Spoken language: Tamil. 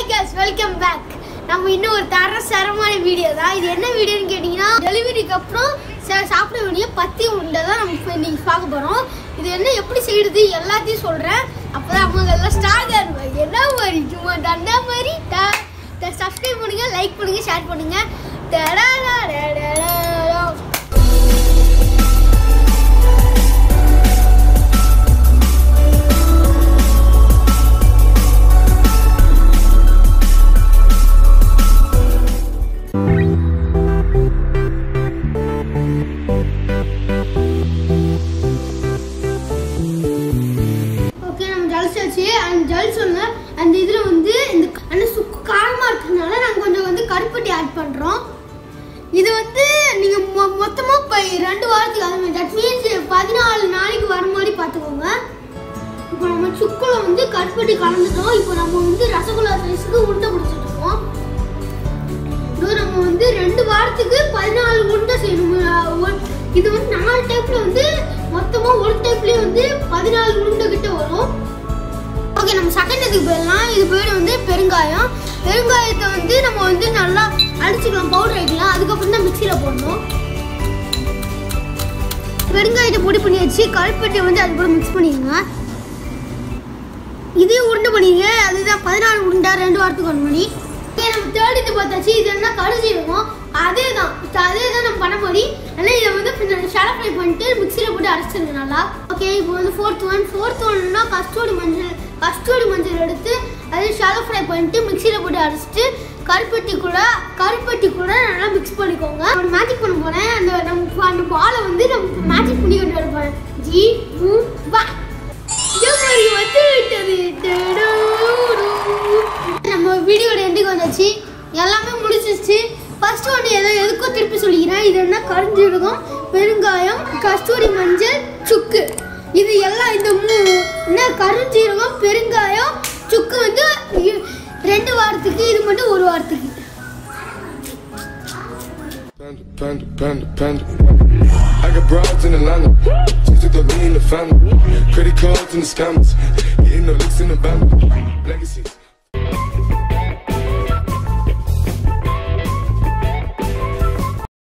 guys வெல்கம் பேக் நம்ம இன்னும் ஒரு தர சரமான வீடியோ தான் இது என்ன வீடியோன்னு கேட்டிங்கன்னா டெலிவரிக்கு அப்புறம் ச- சாப்பிட வேண்டிய பத்தி உண்டை தான் நம்ம இப்போ இன்னைக்கு பார்க்க போகிறோம் இது என்ன எப்படி செய்யறது எல்லாத்தையும் சொல்கிறேன் அப்போ தான் அவங்க எல்லாம் ஸ்டார்ட் ஆகுவாங்க என்ன மாதிரி சும்மா தண்டா மாதிரி சப்ஸ்கிரைப் பண்ணுங்க லைக் பண்ணுங்க ஷேர் பண்ணுங்க டடடா டடடா. ஓகே நம்ம ஜலிச்சாச்சு அந்த ஜலிச்சோங்க அந்த இதில் வந்து இந்த அந்த சுக்கு காரமாக இருக்கிறதுனால நாங்கள் கொஞ்சம் வந்து கருப்பட்டி ஆட் பண்ணுறோம் இது வந்து நீங்கள் மொ மொத்தமாக இப்போ ரெண்டு வாரத்துக்கு அது தட் மீன்ஸ் பதினாலு நாளைக்கு வர மாதிரி பார்த்துக்கோங்க இப்போ நம்ம சுக்குல வந்து கருப்பட்டி கலந்துட்டோம் இப்போ நம்ம வந்து ரசகுல்லா சைஸுக்கு உருண்டை பிடிச்சிட்டு இருக்கோம் இதோ நம்ம வந்து ரெண்டு வாரத்துக்கு பதினாலு உருண்டை செய்யணும் அஹ் ஒரு- இது வந்து நாலு டைப்ல வந்து மொத்தமா ஒரு டைப்லயே வந்து பதினாலு உருண்டை கிட்ட வரும் ஓகே நம்ம செகண்ட் இதுக்கு போயிடலாம் இது பேர் வந்து பெருங்காயம் பெருங்காயத்தை வந்து நம்ம வந்து நல்லா அடிச்சுக்கலாம் பவுடர் ஆகிக்கலாம் அதுக்கப்புறம் தான் மிக்சியில் போடணும் பெருங்காயத்தை பொடி பண்ணி வச்சு கருப்பட்டி வந்து அது கூட மிக்ஸ் பண்ணிடுங்க இதையும் உருண்டை பண்ணிடுங்க அதுதான் பதினாலு உருண்டை ரெண்டு வாரத்துக்கு ஒன்று மணி ஓகே நம்ம தேர்ட் இது பார்த்தாச்சு இது என்ன கடைசி இருக்கும் அதே தான் அதே தான் நம்ம பண்ண போறி ஆனால் இதை வந்து ஷாலோ ஃப்ரை பண்ணிட்டு மிக்சியில் போட்டு அரைச்சிருங்க நல்லா ஓகே இப்போ வந்து ஃபோர்த் ஒன் ஃபோர்த் ஒன்னா கஸ்தூரி மஞ்சள் கஸ்தூரி மஞ்சள் எடுத்து அதை ஷாலோ ஃப்ரை பண்ணிட்டு மிக்சியில் போட்டு அரைச்சிட்டு கருப்பட்டி கூட கருப்பட்டி கூட நல்லா மிக்ஸ் பண்ணிக்கோங்க ஒரு மேஜிக் பண்ண போறேன் அந்த நம்ம அந்த பாலை வந்து நம்ம மேஜிக் பண்ணி கொண்டு வர போறேன் ஜி மூ வா ஜோமரி வந்து விட்டது டடோடு. நம்ம வீடியோட எண்டுக்கு வந்தாச்சு எல்லாமே முடிச்சிருச்சு ஃபர்ஸ்ட் ஒன்று ஏதோ எதுக்கோ திருப்பி சொல்லிக்கிறேன் இது என்ன கரிஞ்சீரகம் பெருங்காயம் கஸ்தூரி மஞ்சள் சுக்கு இது எல்லாம் இந்த மூ என்ன கருஞ்சீரகம் பெருங்காயம் சுக்கு வந்து இ- ரெண்டு வாரத்துக்கு இது மட்டும் ஒரு வாரத்துக்கு Panda, panda, panda, panda. I got broads in Atlanta. Just took the lean in the family. Credit cards and the scammers. Getting no licks in the band. Legacies.